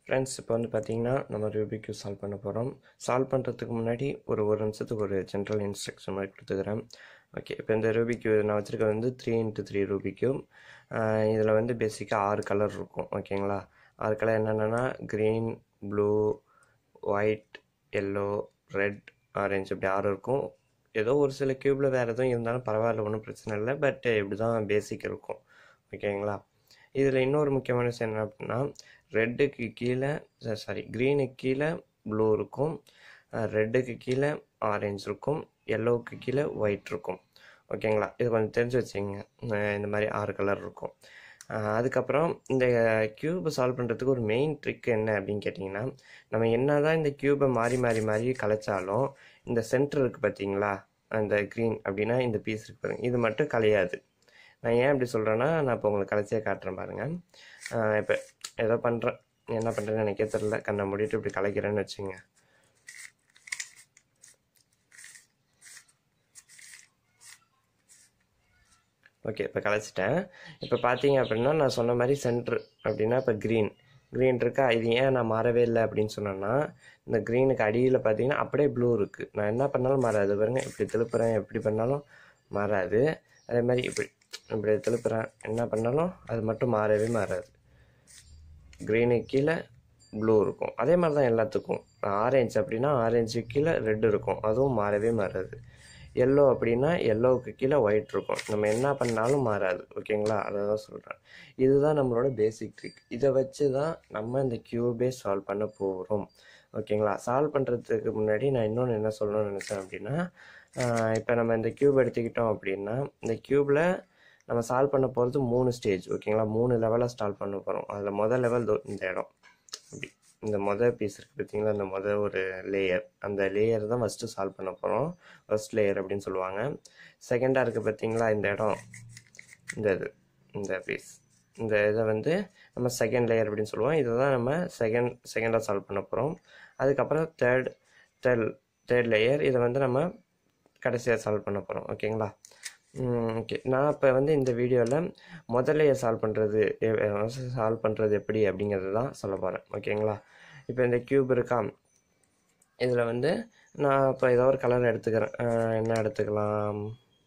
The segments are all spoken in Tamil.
ஃப்ரெண்ட்ஸ் இப்போ வந்து பார்த்தீங்கன்னா நம்ம ரூபிக்யூ சால்வ் பண்ண போகிறோம் சால்வ் பண்ணுறதுக்கு முன்னாடி ஒரு ஒரு நிமிஷத்துக்கு ஒரு ஜென்ரல் இன்ஸ்ட்ரக்ஷன் மாதிரி கொடுத்துக்கிறேன் ஓகே இப்போ இந்த ரூபிக்யூ நான் வச்சுருக்கிறது வந்து த்ரீ இன்ட்டு த்ரீ ரூபிக்யூ இதில் வந்து பேசிக்காக ஆறு கலர் இருக்கும் ஓகேங்களா ஆறு கலர் என்னென்னா green blue white yellow red orange இப்படி ஆறு இருக்கும் ஏதோ ஒரு சில க்யூப்பில் வேறு எதுவும் இருந்தாலும் பரவாயில்ல ஒன்றும் பிரச்சனை இல்லை பட் இப்படி தான் பேசிக் இருக்கும் ஓகேங்களா இதில் இன்னொரு முக்கியமான விஷயம் என்ன அப்படின்னா ரெட்டுக்கு கீழே சாரி க்ரீனுக்கு கீழே ப்ளூ இருக்கும் ரெட்டுக்கு கீழே ஆரஞ்சு இருக்கும் எல்லோவுக்கு கீழே ஒயிட் இருக்கும் ஓகேங்களா இது கொஞ்சம் தெரிஞ்சு வச்சுங்க இந்த மாதிரி ஆறு கலர் இருக்கும் அதுக்கப்புறம் இந்த க்யூபை சால்வ் பண்ணுறதுக்கு ஒரு மெயின் ட்ரிக் என்ன அப்படின்னு கேட்டிங்கன்னா நம்ம என்ன தான் இந்த க்யூபை மாறி மாறி மாறி கலைச்சாலும் இந்த சென்டர் இருக்குது பார்த்தீங்களா அந்த க்ரீன் அப்படின்னா இந்த பீஸ் இருக்கு பாருங்க இது மட்டும் கலையாது நான் ஏன் அப்படி சொல்கிறேன்னா நான் இப்போ உங்களுக்கு கலைச்சியே காட்டுறேன் பாருங்கள் இப்போ ஏதோ பண்ணுறேன் என்ன பண்ணுறேன்னு எனக்கே தெரில கண்ணை மூடிட்டு இப்படி கலைக்கிறேன்னு வச்சுங்க ஓகே இப்போ கலைச்சிட்டேன் இப்போ பார்த்தீங்க அப்படின்னா நான் சொன்ன மாதிரி சென்ட்ரு அப்படின்னா இப்போ க்ரீன் க்ரீன் இருக்கா இது ஏன் நான் மாறவே இல்லை அப்படின்னு சொன்னேன்னா இந்த க்ரீனுக்கு அடியில் பார்த்தீங்கன்னா அப்படியே ப்ளூ இருக்குது நான் என்ன பண்ணாலும் மாறாது பாருங்க இப்படி திருப்புறேன் எப்படி பண்ணாலும் மாறாது அதே மாதிரி இப்படி இப்படி திருப்புறேன் என்ன பண்ணாலும் அது மட்டும் மாறவே மாறாது க்ரீனுக்கு கீழே ப்ளூ இருக்கும் அதே மாதிரி தான் எல்லாத்துக்கும் ஆரஞ்சு அப்படின்னா ஆரஞ்சு கீழே ரெட் இருக்கும் அதுவும் மாறவே மாறாது எல்லோ அப்படின்னா எல்லோவுக்கு கீழே ஒயிட் இருக்கும் நம்ம என்ன பண்ணாலும் மாறாது ஓகேங்களா அதை தான் சொல்கிறேன் இதுதான் நம்மளோட பேசிக் ட்ரிக் இதை வச்சு தான் நம்ம இந்த க்யூபே சால்வ் பண்ண போகிறோம் ஓகேங்களா சால்வ் பண்ணுறதுக்கு முன்னாடி நான் இன்னொன்று என்ன சொல்லணும்னு நினச்சேன் அப்படின்னா இப்போ நம்ம இந்த க்யூப் எடுத்துக்கிட்டோம் அப்படின்னா இந்த க்யூப்பில் நம்ம சால்வ் பண்ண போகிறது மூணு ஸ்டேஜ் ஓகேங்களா மூணு லெவலாக சால்வ் பண்ண போகிறோம் அதில் மொதல் லெவல் இந்த இடம் இப்படி இந்த மொதல் பீஸ் இருக்குது பார்த்தீங்களா இந்த மொதல் ஒரு லேயர் அந்த லேயர் தான் ஃபஸ்ட்டு சால்வ் பண்ண போகிறோம் ஃபஸ்ட் லேயர் அப்படின்னு சொல்லுவாங்க செகண்டாக இருக்குது பார்த்தீங்களா இந்த இடம் இந்த இது இந்த பீஸ் இந்த இதை வந்து நம்ம செகண்ட் லேயர் அப்படின்னு சொல்லுவோம் இதை தான் நம்ம செகண்ட் செகண்டாக சால்வ் பண்ண போகிறோம் அதுக்கப்புறம் தேர்ட் தேர்ட் தேர்ட் லேயர் இதை வந்து நம்ம கடைசியாக சால்வ் பண்ண போகிறோம் ஓகேங்களா ஓகே நான் இப்போ வந்து இந்த வீடியோவில் முதல்லையே சால்வ் பண்ணுறது சால்வ் பண்ணுறது எப்படி அப்படிங்கிறது தான் சொல்ல போகிறேன் ஓகேங்களா இப்போ இந்த க்யூப் இருக்கா இதில் வந்து நான் இப்போ ஏதோ ஒரு கலர் எடுத்துக்கிறேன் என்ன எடுத்துக்கலாம்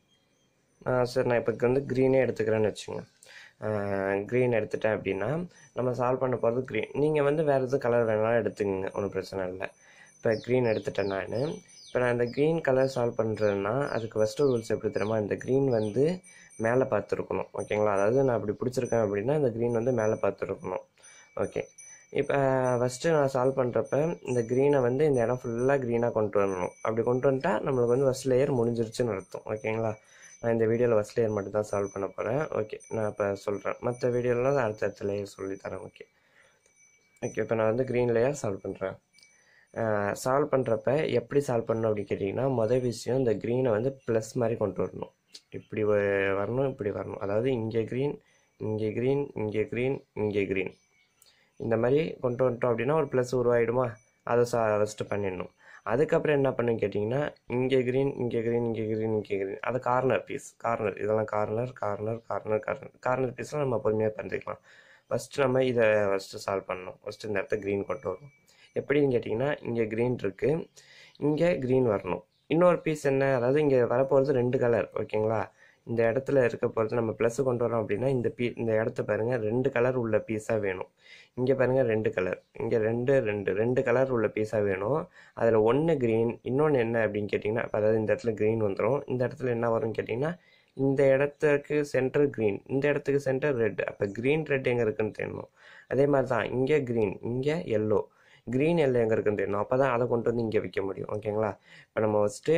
சரி நான் இப்போ வந்து க்ரீனே எடுத்துக்கிறேன்னு வச்சுங்க க்ரீன் எடுத்துட்டேன் அப்படின்னா நம்ம சால்வ் பண்ண போகிறது க்ரீன் நீங்கள் வந்து வேறு எதுவும் கலர் வேணாலும் எடுத்துக்கங்க ஒன்றும் பிரச்சனை இல்லை இப்போ க்ரீன் எடுத்துட்டேன் நான் இப்போ நான் இந்த க்ரீன் கலர் சால்வ் பண்ணுறேன்னா அதுக்கு ஃபஸ்ட்டு ரூல்ஸ் எப்படி தெரியுமா இந்த க்ரீன் வந்து மேலே பார்த்துருக்கணும் ஓகேங்களா அதாவது நான் அப்படி பிடிச்சிருக்கேன் அப்படின்னா இந்த க்ரீன் வந்து மேலே பார்த்துருக்கணும் ஓகே இப்போ ஃபஸ்ட்டு நான் சால்வ் பண்ணுறப்ப இந்த க்ரீனை வந்து இந்த இடம் ஃபுல்லாக க்ரீனாக கொண்டு வரணும் அப்படி கொண்டு வந்துட்டா நம்மளுக்கு வந்து ஃபஸ்ட் லேயர் முடிஞ்சிருச்சுன்னு அர்த்தம் ஓகேங்களா நான் இந்த வீடியோவில் ஃபஸ்ட் லேயர் மட்டும் தான் சால்வ் பண்ண போகிறேன் ஓகே நான் இப்போ சொல்கிறேன் மற்ற வீடியோலாம் அடுத்த அடுத்த லேயர் சொல்லித்தரேன் ஓகே ஓகே இப்போ நான் வந்து க்ரீன் லேயர் சால்வ் பண்ணுறேன் சால்வ் பண்ணுறப்ப எப்படி சால்வ் பண்ணணும் அப்படின்னு கேட்டிங்கன்னா மொதல் விஷயம் இந்த க்ரீனை வந்து ப்ளஸ் மாதிரி கொண்டு வரணும் இப்படி வரணும் இப்படி வரணும் அதாவது இங்கே க்ரீன் இங்கே க்ரீன் இங்கே க்ரீன் இங்கே க்ரீன் இந்த மாதிரி கொண்டு வந்துட்டோம் அப்படின்னா ஒரு ப்ளஸ் உருவாயிடுமா அதை சா ஃபஸ்ட்டு பண்ணிடணும் அதுக்கப்புறம் என்ன பண்ணுன்னு கேட்டிங்கன்னா இங்கே க்ரீன் இங்கே க்ரீன் இங்கே க்ரீன் இங்கே க்ரீன் அது கார்னர் பீஸ் கார்னர் இதெல்லாம் corner corner corner corner corner பீஸ்லாம் நம்ம பொறுமையாக பண்ணிக்கலாம் ஃபஸ்ட்டு நம்ம இதை ஃபஸ்ட்டு சால்வ் பண்ணணும் ஃபஸ்ட்டு இந்த இடத்த க்ரீன் கொண்டு வரணும் எப்படின்னு கேட்டிங்கன்னா இங்கே க்ரீன் இருக்குது இங்கே க்ரீன் வரணும் இன்னொரு பீஸ் என்ன அதாவது இங்கே வரப்போகிறது ரெண்டு கலர் ஓகேங்களா இந்த இடத்துல இருக்க போகிறது நம்ம ப்ளஸ் கொண்டு வரோம் அப்படின்னா இந்த பீ இந்த இடத்த பாருங்கள் ரெண்டு கலர் உள்ள பீஸாக வேணும் இங்கே பாருங்கள் ரெண்டு கலர் இங்கே ரெண்டு ரெண்டு ரெண்டு கலர் உள்ள பீஸாக வேணும் அதில் ஒன்று க்ரீன் இன்னொன்று என்ன அப்படின்னு கேட்டிங்கன்னா அதாவது இந்த இடத்துல க்ரீன் வந்துடும் இந்த இடத்துல என்ன வரும்னு கேட்டிங்கன்னா இந்த இடத்துக்கு சென்டர் க்ரீன் இந்த இடத்துக்கு சென்டர் ரெட் அப்போ க்ரீன் ரெட் எங்கே இருக்குன்னு தெரியணும் அதே மாதிரி தான் இங்கே க்ரீன் இங்கே எல்லோ க்ரீன் எல்லோ எங்கே இருக்குன்னு தெரியணும் அப்போ தான் அதை கொண்டு வந்து இங்கே வைக்க முடியும் ஓகேங்களா இப்போ நம்ம ஃபஸ்ட்டு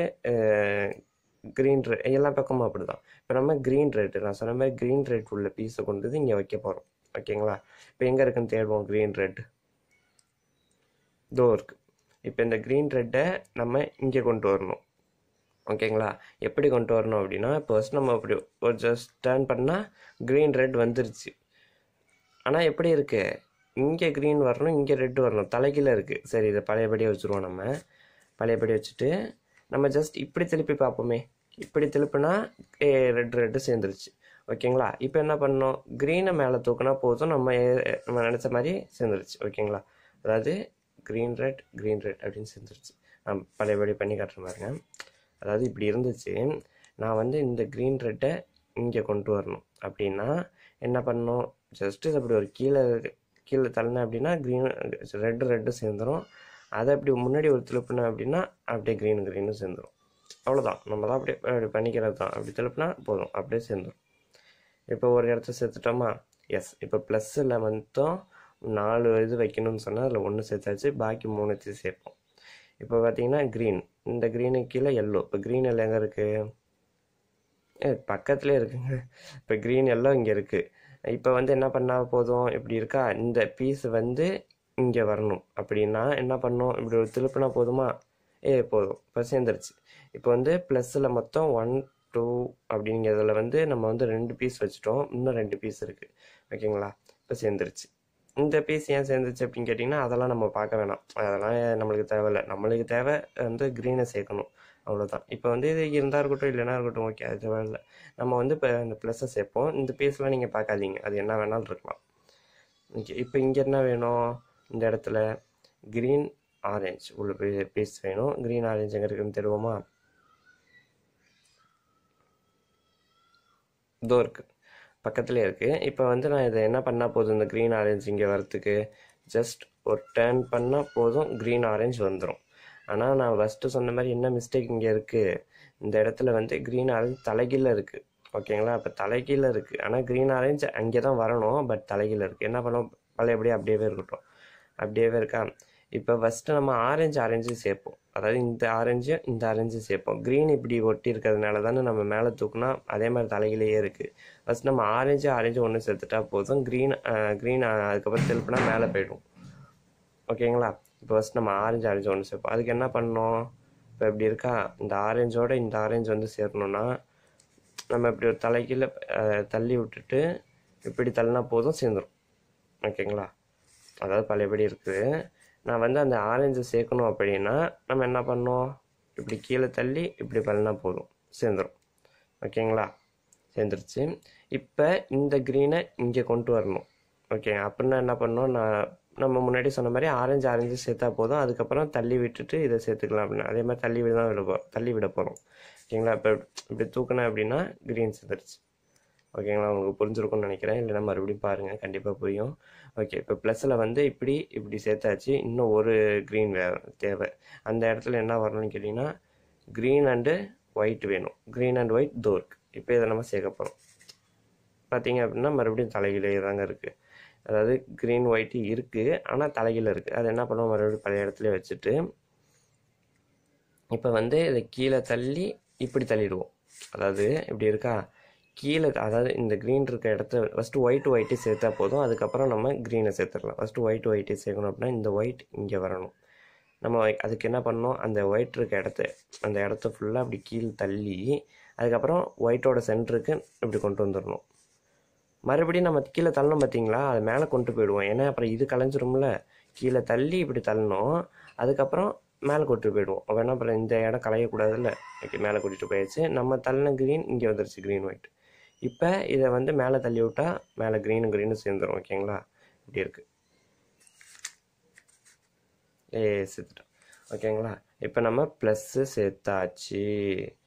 க்ரீன் ரெட் எல்லா பக்கமும் அப்படி தான் இப்போ நம்ம க்ரீன் ரெட் நான் சொன்ன மாதிரி க்ரீன் ரெட் உள்ள பீஸை கொண்டு வந்து இங்கே வைக்க போகிறோம் ஓகேங்களா இப்போ எங்கே இருக்குன்னு தேடுவோம் க்ரீன் ரெட் தோ இருக்குது இப்போ இந்த க்ரீன் ரெட்டை நம்ம இங்கே கொண்டு வரணும் ஓகேங்களா எப்படி கொண்டு வரணும் அப்படின்னா இப்போ ஃபஸ்ட் நம்ம அப்படி ஒரு ஜஸ்ட் டேர்ன் பண்ணால் க்ரீன் ரெட் வந்துருச்சு ஆனால் எப்படி இருக்குது இங்கே க்ரீன் வரணும் இங்கே ரெட் வரணும் தலைகீழ இருக்குது சரி இதை பழையபடியே வச்சுருவோம் நம்ம பழையபடி வச்சுட்டு நம்ம ஜஸ்ட் இப்படி திருப்பி பார்ப்போமே இப்படி திருப்பினா ரெட் ரெட்டு சேர்ந்துருச்சு ஓகேங்களா இப்போ என்ன பண்ணோம் க்ரீனை மேலே தூக்குனா போதும் நம்ம நம்ம நினச்ச மாதிரி சேர்ந்துருச்சு ஓகேங்களா அதாவது க்ரீன் ரெட் க்ரீன் ரெட் அப்படின்னு சேர்ந்துருச்சு நான் பழையபடி பண்ணி காட்டுறேன் பாருங்க அதாவது இப்படி இருந்துச்சு நான் வந்து இந்த க்ரீன் ரெட்டை இங்கே கொண்டு வரணும் அப்படின்னா என்ன பண்ணணும் ஜஸ்ட்டு அப்படி ஒரு கீழே கீழே தள்ளினேன் அப்படின்னா க்ரீன் ரெட்டு ரெட்டு சேர்ந்துடும் அதை அப்படி முன்னாடி ஒரு திருப்பினேன் அப்படின்னா அப்படியே க்ரீன் க்ரீனும் சேர்ந்துடும் அவ்வளோதான் நம்ம தான் அப்படியே அப்படி பண்ணிக்கிறது தான் அப்படி திருப்பினா போதும் அப்படியே சேர்ந்துடும் இப்போ ஒரு இடத்த சேர்த்துட்டோமா எஸ் இப்போ ப்ளஸ்ஸில் மட்டும் நாலு இது வைக்கணும்னு சொன்னால் அதில் ஒன்று சேர்த்தாச்சு பாக்கி மூணுத்தையும் சேர்ப்போம் இப்போ பார்த்தீங்கன்னா க்ரீன் இந்த க்ரீனுக்கு கீழே எல்லோ இப்போ க்ரீன் எல்லாம் எங்கே இருக்குது ஏ பக்கத்துலேயே இருக்குங்க இப்போ க்ரீன் எல்லாம் இங்கே இருக்குது இப்போ வந்து என்ன பண்ணால் போதும் இப்படி இருக்கா இந்த பீஸ் வந்து இங்கே வரணும் அப்படின்னா என்ன பண்ணணும் இப்படி ஒரு திருப்பினா போதுமா ஏ போதும் இப்போ சேர்ந்துருச்சு இப்போ வந்து ப்ளஸ்ஸில் மொத்தம் ஒன் டூ அப்படிங்கிறதுல வந்து நம்ம வந்து ரெண்டு பீஸ் வச்சுட்டோம் இன்னும் ரெண்டு பீஸ் இருக்குது ஓகேங்களா இப்போ சேர்ந்துருச்சு இந்த பீஸ் ஏன் சேர்ந்துச்சு அப்படின்னு கேட்டிங்கன்னா அதெல்லாம் நம்ம பார்க்க வேணாம் அதெல்லாம் நம்மளுக்கு தேவையில்லை நம்மளுக்கு தேவை வந்து க்ரீனை சேர்க்கணும் அவ்வளோதான் இப்போ வந்து இது இருந்தால் இருக்கட்டும் இல்லைனா இருக்கட்டும் ஓகே அது தேவையில்லை நம்ம வந்து இப்போ இந்த ப்ளஸ்ஸை சேர்ப்போம் இந்த பீஸ்லாம் நீங்கள் பார்க்காதீங்க அது என்ன வேணாலும் இருக்கலாம் ஓகே இப்போ இங்கே என்ன வேணும் இந்த இடத்துல க்ரீன் ஆரஞ்சு உள்ள பீஸ் வேணும் க்ரீன் ஆரஞ்சு எங்கே இருக்குன்னு தெரியுமா இதோ இருக்குது பக்கத்துலேயே இருக்குது இப்போ வந்து நான் இதை என்ன பண்ணால் போதும் இந்த க்ரீன் ஆரஞ்சு இங்கே வரத்துக்கு ஜஸ்ட் ஒரு டேர்ன் பண்ணால் போதும் க்ரீன் ஆரஞ்சு வந்துடும் ஆனால் நான் ஃபஸ்ட்டு சொன்ன மாதிரி என்ன மிஸ்டேக் இங்கே இருக்குது இந்த இடத்துல வந்து க்ரீன் ஆரஞ்சு தலைகீழ இருக்குது ஓகேங்களா இப்போ தலைகீழ இருக்குது ஆனால் க்ரீன் ஆரஞ்சு அங்கே தான் வரணும் பட் தலைகீழ இருக்குது என்ன பண்ணோம் பழையபடியே அப்படியே இருக்கட்டும் அப்படியே இருக்கா இப்போ ஃபஸ்ட்டு நம்ம ஆரஞ்சு ஆரஞ்சு சேர்ப்போம் அதாவது இந்த ஆரஞ்சு இந்த ஆரஞ்சு சேர்ப்போம் க்ரீன் இப்படி ஒட்டி இருக்கிறதுனால தானே நம்ம மேலே தூக்குனா அதே மாதிரி தலையிலேயே இருக்குது ஃபஸ்ட் நம்ம ஆரஞ்சு ஆரஞ்சு ஒன்று சேர்த்துட்டா போதும் க்ரீன் க்ரீன் அதுக்கப்புறம் திருப்பினா மேலே போயிடும் ஓகேங்களா இப்போ ஃபஸ்ட் நம்ம ஆரஞ்சு ஆரஞ்சு ஒன்று சேர்ப்போம் அதுக்கு என்ன பண்ணோம் இப்போ இப்படி இருக்கா இந்த ஆரஞ்சோட இந்த ஆரஞ்சு வந்து சேரணும்னா நம்ம இப்படி ஒரு தலைக்கீழ தள்ளி விட்டுட்டு இப்படி தள்ளினா போதும் சேர்ந்துடும் ஓகேங்களா அதாவது பழையபடி இருக்குது நான் வந்து அந்த ஆரஞ்சு சேர்க்கணும் அப்படின்னா நம்ம என்ன பண்ணோம் இப்படி கீழே தள்ளி இப்படி பண்ணா போதும் சேர்ந்துடும் ஓகேங்களா சேர்ந்துருச்சு இப்போ இந்த க்ரீனை இங்கே கொண்டு வரணும் ஓகே அப்படின்னா என்ன பண்ணோம் நான் நம்ம முன்னாடி சொன்ன மாதிரி ஆரஞ்சு ஆரஞ்சு சேர்த்தா போதும் அதுக்கப்புறம் தள்ளி விட்டுட்டு இதை சேர்த்துக்கலாம் அப்படின்னா அதே மாதிரி தள்ளி விட தான் விட போகிறோம் தள்ளி விட போகிறோம் ஓகேங்களா இப்போ இப்படி தூக்கினேன் அப்படின்னா க்ரீன் சேர்ந்துருச்சு ஓகேங்களா உங்களுக்கு புரிஞ்சிருக்கும்னு நினைக்கிறேன் இல்லைன்னா மறுபடியும் பாருங்கள் கண்டிப்பாக புரியும் ஓகே இப்போ ப்ளஸில் வந்து இப்படி இப்படி சேர்த்தாச்சு இன்னும் ஒரு க்ரீன் வே தேவை அந்த இடத்துல என்ன வரணும்னு கேட்டிங்கன்னா க்ரீன் அண்டு ஒயிட் வேணும் க்ரீன் அண்ட் ஒயிட் தோர்க் இப்போ இதை நம்ம சேர்க்க போகிறோம் பார்த்தீங்க அப்படின்னா மறுபடியும் தலைகீழே தாங்க இருக்குது அதாவது க்ரீன் ஒயிட்டு இருக்குது ஆனால் தலைகீழ இருக்குது அது என்ன பண்ணுவோம் மறுபடியும் பழைய இடத்துல வச்சுட்டு இப்போ வந்து இதை கீழே தள்ளி இப்படி தள்ளிடுவோம் அதாவது இப்படி இருக்கா கீழே அதாவது இந்த க்ரீன் இருக்க இடத்த ஃபஸ்ட்டு ஒயிட் ஒயிட்டே சேர்த்தா போதும் அதுக்கப்புறம் நம்ம க்ரீனை சேர்த்துடலாம் ஃபஸ்ட்டு ஒயிட் ஒயிட்டே சேர்க்கணும் அப்படின்னா இந்த ஒயிட் இங்கே வரணும் நம்ம அதுக்கு என்ன பண்ணணும் அந்த ஒயிட் இருக்க இடத்த அந்த இடத்த ஃபுல்லாக அப்படி கீழே தள்ளி அதுக்கப்புறம் ஒயிட்டோட சென்டருக்கு இப்படி கொண்டு வந்துடணும் மறுபடியும் நம்ம கீழே தள்ளணும் பார்த்தீங்களா அது மேலே கொண்டு போயிடுவோம் ஏன்னா அப்புறம் இது கலைஞ்சிரும்ல கீழே தள்ளி இப்படி தள்ளணும் அதுக்கப்புறம் மேலே கொண்டு போயிடுவோம் அப்போ என்ன அப்புறம் இந்த இடம் கலையக்கூடாதுல்ல ஓகே மேலே கூட்டிகிட்டு போயாச்சு நம்ம தள்ளின க்ரீன் இங்கே வந்துருச்சு க்ரீன் ஒயிட் இப்போ இதை வந்து மேலே தள்ளி விட்டால் மேலே க்ரீனு க்ரீனு சேர்ந்துடும் ஓகேங்களா இப்படி இருக்குது ஏ சேர்த்துட்டோம் ஓகேங்களா இப்போ நம்ம ப்ளஸ்ஸு சேர்த்தாச்சு